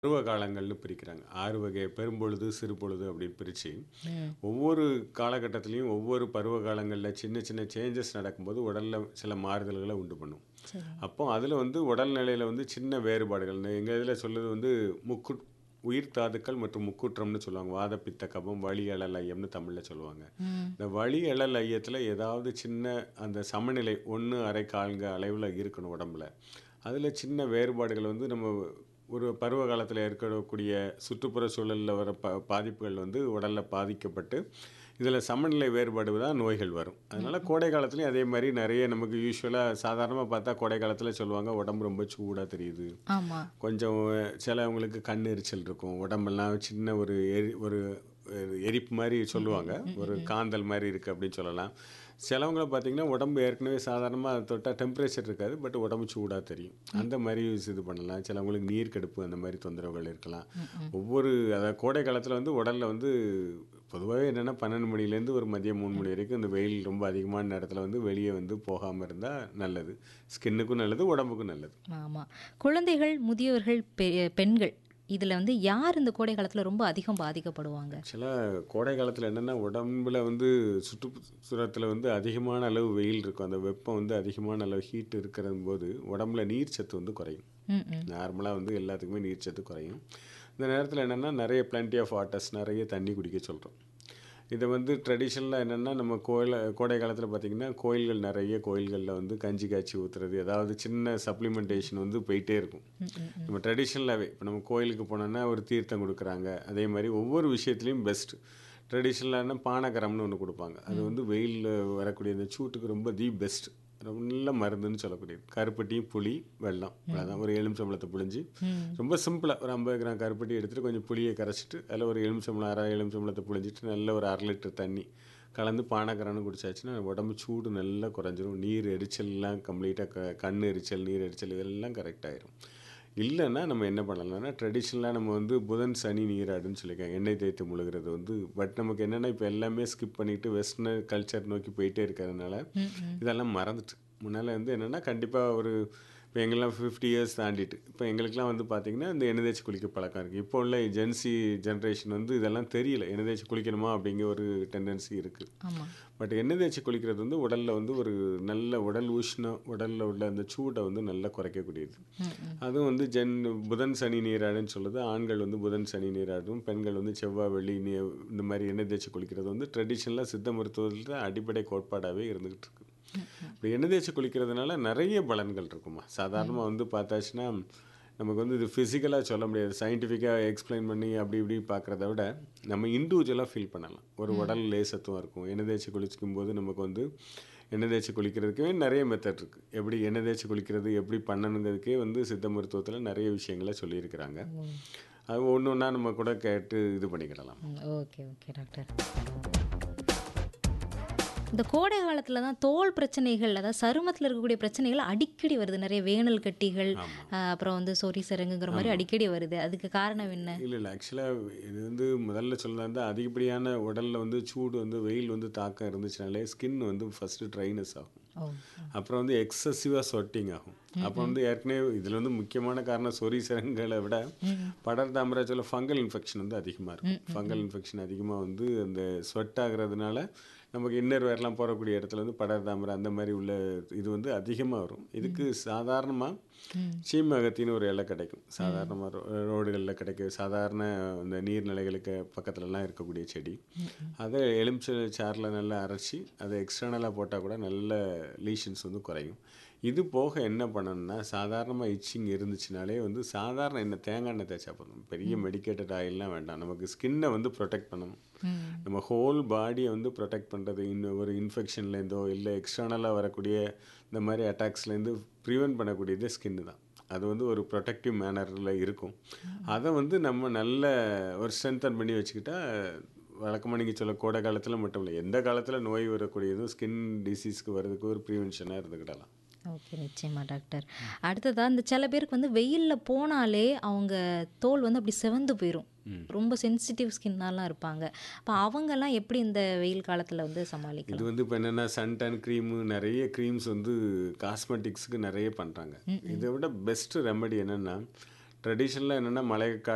பருவ காலங்கள்னு பிரிக்கிறாங்க. 6 வகை பெரும்பொழுது, சிறுபொழுது அப்படின்னு பிரிச்சு, ம். ஒவ்வொரு காலகட்டத்திலயும் ஒவ்வொரு பருவ காலங்கள்ல சின்ன சின்ன சேஞ்சஸ் நடக்கும்போது உடல்ல சில மாறுதல்கள உண்டு பண்ணும். சரி. அப்போ அதில வந்து உடல் நிலையில வந்து சின்ன வேறுபாடுகள் எங்க இதில சொல்லுது வந்து முக்கு உயிர் தாதுக்கள் மற்றும் முக்கூற்றம்னு சொல்லுவாங்க. வாத, பித்த, கபம், வலி, அழல், ஐயம்னு தமிழ்ல சொல்லுவாங்க. ம். இந்த வலி, அழல், ஐயத்தில ஏதாவது சின்ன அந்த சமநிலை 1 1/2 கால்ங்க அளவுல இருக்கணும் உடம்புல. அதில சின்ன வேறுபாடுகள் வந்து நம்ம ஒரு பருவ காலத்தில ஏற்படக்கூடிய சுற்றுப்புற சூழல்ல வர ப பாதிப்புகள் வந்து உடல்ல பாதிக்கப்பட்டு, இதில சமநிலை வேறுபாடு தான் நோய்கள் வரும். அதனால கோடை காலத்திலயும் அதே மாரி நெறைய நமக்கு யூசுவலா சாதாரணமா பார்த்தா கோடை காலத்தில சொல்லுவாங்க, உடம்பு ரொம்ப சூடா தெரியுது. ஆமா. கொஞ்சம் சிலவங்களுக்கு கண் எரிச்சல் இருக்கும். உடம்பெல்லாம் சின்ன ஒரு எரி ஒரு எரிப்பு மாரி சொல்லுவாங்க. ஒரு காந்தல் மாரி இருக்கு அப்படின்னு சொல்லலாம். சிலவங்கள பார்த்தீங்கன்னா, உடம்பு ஏற்கனவே சாதாரணமா தொட்டா டெம்பரேச்சர் இருக்காது. பட் உடம்பு சூடா தெரியும். அந்த மாரி இது பண்ணலாம். சிலவங்களுக்கு நீர் கடுப்பு அந்த மாரி தொந்தரவுகள் இருக்கலாம். ஒவ்வொரு அதாவது கோடை காலத்தில வந்து உடல்ல வந்து பொதுவாவே என்னன்னா 12 மணிலேருந்து ஒரு மதியம் 3 மணி வரைக்கும் இந்த வெயில் ரொம்ப அதிகமான நேரத்தில வந்து வெளிய வந்து போகாம இருந்தா நல்லது. ஸ்கின்னுக்கும் நல்லது, உடம்புக்கும் நல்லது. ஆமா. குழந்தைகள், முதியவர்கள், பெ பெண்கள் இதில வந்து யார் இந்த கோடை காலத்தில ரொம்ப அதிகம் பாதிக்கப்படுவாங்க? ஆக்சுவலா கோடை காலத்தில என்னன்னா, உடம்புல வந்து சுற்றுப்புறத்தில வந்து அதிகமான அளவு வெயில் இருக்கும். அந்த வெப்பம் வந்து அதிகமான அளவு ஹீட் இருக்கிறம்போது, உடம்புல நீர் சத்து வந்து குறையும். ம், ம். நார்மலா வந்து எல்லாத்துக்குமே நீர் சத்து குறையும். இந்த நேரத்தில என்னன்னா, நெறைய பிளென்டி ஆஃப் வாட்டர்ஸ் நெறைய தண்ணி குடிக்க சொல்றோம். இத வந்து ட்ரெடிஷனலா என்னன்னா, நம்ம கோயில கோடை காலத்தில பார்த்தீங்கன்னா, கோயில்கள் நெறைய கோயில்கள்ல வந்து கஞ்சி காய்ச்சி ஊத்துறது, ஏதாவது சின்ன சப்ளிமெண்டேஷன் வந்து போயிட்டே இருக்கும். ம், ம், ம். நம்ம ட்ரெடிஷ்னலாவே இப்போ நம்ம கோயிலுக்கு போனோம்னா ஒரு தீர்த்தம் குடுக்குறாங்க. அதே மாரி ஒவ்வொரு விஷயத்துலயும் பெஸ்ட். ட்ரெடிஷ்னலான பானகரம்னு ஒண்ணு குடுப்பாங்க. அது வந்து வெயில்ல வரக்கூடிய இந்த சூட்டுக்கு ரொம்ப தி பெஸ்ட். நல்ல மருந்துன்னு சொல்லக்கூடியது. கருப்பட்டி, புளி, வெல்லம் அவ்வளோதான். ஒரு எலுமிச்சம்பழத்த புழிஞ்சு ம். ரொம்ப சிம்பிளா ஒரு 50 கிராம் கருப்பட்டி எடுத்துட்டு கொஞ்சம் புளிய கரைச்சிட்டு, அதில ஒரு எலுமிச்சம்பழம் அரை எலுமிச்சம்பழத்த புழிஞ்சிட்டு நல்ல ஒரு 1/2 லிட்டர் தண்ணி கலந்து பானகரம்னு குடிச்சாச்சுன்னா, உடம்பு சூடு நல்லா குறைஞ்சிரும். நீர் எரிச்சல்லாம் கம்ப்ளீட்டா க கண் எரிச்சல், நீர் எரிச்சல் இதெல்லாம் கரெக்ட் ஆயிரும். இல்லன்னா நம்ம என்ன பண்ணலாம்னா, ட்ரெடிஷ்னலா நம்ம வந்து புதன், சனி நீராடுன்னு சொல்லியிருக்காங்க. எண்ணெய் தேய்த்து முழுகுறது வந்து பட் நமக்கு என்னன்னா, இப்போ எல்லாமே ஸ்கிப் பண்ணிட்டு வெஸ்டர்ன் கல்ச்சர் நோக்கி போயிட்டே இருக்கிறதுனால, ம், ம். இதெல்லாம் மறந்துட்டு. முன்னால வந்து என்னன்னா, கண்டிப்பா ஒரு இப்போ எங்கலாம் 50 இயர்ஸ் தாண்டிட்டு. இப்போ எங்களுக்கெல்லாம் வந்து பார்த்தீங்கன்னா, இந்த எண்ணெய் தேய்ச்சு குளிக்க பழக்கம் இருக்கு. இப்போ உள்ள ஜென்ஸி ஜெனரேஷன் வந்து இதெல்லாம் தெரியல. எண்ணெய் தேய்ச்சு குளிக்கணுமா அப்படிங்கிற ஒரு டெண்டன்சி இருக்கு. ஆமா. பட் எண்ணெய் தேய்ச்சு குளிக்கிறது வந்து உடல்ல வந்து ஒரு நல்ல உடல் உஷ்ணம், உடல்ல உள்ள அந்த சூட வந்து நல்லா குறைக்கக்கூடியது. ம், ம். அதுவும் வந்து ஜென் புதன், சனி நீராடுன்னு சொல்லுது. ஆண்கள் வந்து புதன், சனி நீராடும். பெண்கள் வந்து செவ்வாய், வெள்ளி நீ இந்த மாரி எண்ணெய் தேய்ச்சு குளிக்கிறது வந்து ட்ரெடிஷ்னலா சித்த மருத்துவத்தில அடிப்படை கோட்பாடாவே இருந்துகிட்டு இருக்கு. இப்படி எண்ணெய் தேய்ச்சு குளிக்கிறதுனால நெறைய பலன்கள் இருக்குமா. சாதாரணமா வந்து பார்த்தாச்சுன்னா, நமக்கு வந்து இது ஃபிசிக்கலா சொல்ல முடியாது. சயின்டிஃபிக்கா எக்ஸ்பிளைன் பண்ணி அப்படி இப்படி பார்க்குறத விட, நம்ம இண்டிவிஜுவலா ஃபீல் பண்ணலாம். ஒரு உடல் லேசத்துவம் இருக்கும். எண்ணெய் தேய்ச்சு குளிக்கும்போது நமக்கு வந்து எண்ணெய் தேய்ச்சு குளிக்கிறதுக்கே நெறைய மெத்தட் இருக்கு. எப்படி எண்ணெய் தேய்ச்சு குளிக்கிறது, எப்படி பண்ணணுங்கிறதுக்கே வந்து சித்த மருத்துவத்தில நெறைய விஷயங்கள சொல்லியிருக்கிறாங்க. ஓ! அது ஒண்ணு ஒண்ணா நம்ம கூட கேட்டு இது பண்ணிக்கிடலாம். ம். Okay, okay doctor. இந்த கோடை காலத்தில தான் தோல் பிரச்சனைகள், அதாவது சருமத்தில இருக்கக்கூடிய பிரச்சனைகள் அடிக்கடி வருது. நெறைய வேனல் கட்டிகள், ஆமா. அ அப்புறம் வந்து சொறி சிரங்குங்கிற மாரி ஆமா. அடிக்கடி வருது. அதுக்கு காரணம் என்ன? இல்ல, இல்ல. ஆக்சுவலா இது வந்து முதல்ல சொல்லலாம் இருந்தா அதிகப்படியான உடல்ல வந்து சூடு வந்து வெயில் வந்து தாக்கம் இருந்துச்சுனாலே, ஸ்கின் வந்து ஃபர்ஸ்ட்டு ட்ரைனஸ் ஆகும். ஓ! அப்புறம் வந்து எக்ஸசிவா ஸ்வெட்டிங் ஆகும். அப்போ வந்து ஏற்கனவே இதில வந்து முக்கியமான காரணம் சொறி சிரங்குகள விட, ம். படர் தாமரை சொல்ல ஃபங்கல் இன்ஃபெக்ஷன் வந்து அதிகமா இருக்கும். ஃபங்கல் இன்ஃபெக்ஷன் அதிகமா வந்து அந்த ஸ்வெட் ஆகுறதுனால, நமக்கு இன்னர் வேர்லாம் போறக்கூடிய இடத்துல வந்து படர் தாமரை அந்த மாரி உள்ள இது வந்து அதிகமா வரும். இதுக்கு சாதாரணமா ம். சீமகத்தின்னு ஒரு இலை கிடைக்கும். சாதாரணமா ரோ ரோடுகள்ல கிடைக்க சாதாரண அந்த நீர்நிலைகளுக்கு பக்கத்துலலாம் இருக்கக்கூடிய செடி. அத எலுமிச்சை சாறுல நல்லா அரைச்சு, அத எக்ஸ்டர்னலா போட்டா கூட நல்ல லீஷன்ஸ் வந்து குறையும். இது போக என்ன பண்ணணும்னா, சாதாரணமா இச்சிங் இருந்துச்சுனாலே வந்து சாதாரண எண்ணெய் தேங்காய் எண்ணெய் தேய்ச்சா போதும். பெரிய மெடிக்கேட்டட் ஆயில்லாம் வேண்டாம். நமக்கு ஸ்கின்ன வந்து புரொடெக்ட் பண்ணணும். ம். நம்ம ஹோல் பாடிய வந்து புரொடெக்ட் பண்றது, இன்னும் ஒரு இன்ஃபெக்ஷன்லேருந்தோ, இல்ல எக்ஸ்டர்னலா வரக்கூடிய இந்த மாரி அட்டாக்ஸ்லேருந்து பிரிவென்ட் பண்ணக்கூடியது ஸ்கின்னு தான். அது வந்து ஒரு புரொடெக்டிவ் மேனர்ல இருக்கும். அத வந்து நம்ம நல்ல ஒரு ஸ்ட்ரென்தன் பண்ணி வச்சுக்கிட்டா, வழக்கமா நீங்க சொல்ல கோடை காலத்தில மட்டும் இல்ல. எந்த காலத்தில நோய் வரக்கூடியதும் ஸ்கின் டிசீஸ்க்கு வர்றதுக்கு ஒரு பிரிவென்ஷனா இருந்துக்கிடலாம். ஓகே. நிச்சயமா டாக்டர். அடுத்ததா இந்த சில பேருக்கு வந்து வெயில்ல போனாலே அவங்க தோல் வந்து அப்படி சிவந்து போயிரும். ம். ரொம்ப சென்சிட்டிவ் ஸ்கின்னாலாம் இருப்பாங்க. அப்ப அவங்கலாம் எப்படி இந்த வெயில் காலத்தில வந்து இது சமாளிக்கலாம்? வந்து இப்போ என்னன்னா சன்டான் க்ரீமு நெறைய க்ரீம்ஸ் வந்து காஸ்மெட்டிக்ஸ்க்கு நெறைய பண்றாங்க. இத விட பெஸ்ட் ரெமெடி என்னன்னா, ட்ரெடிஷனலா என்னன்னா மழை கா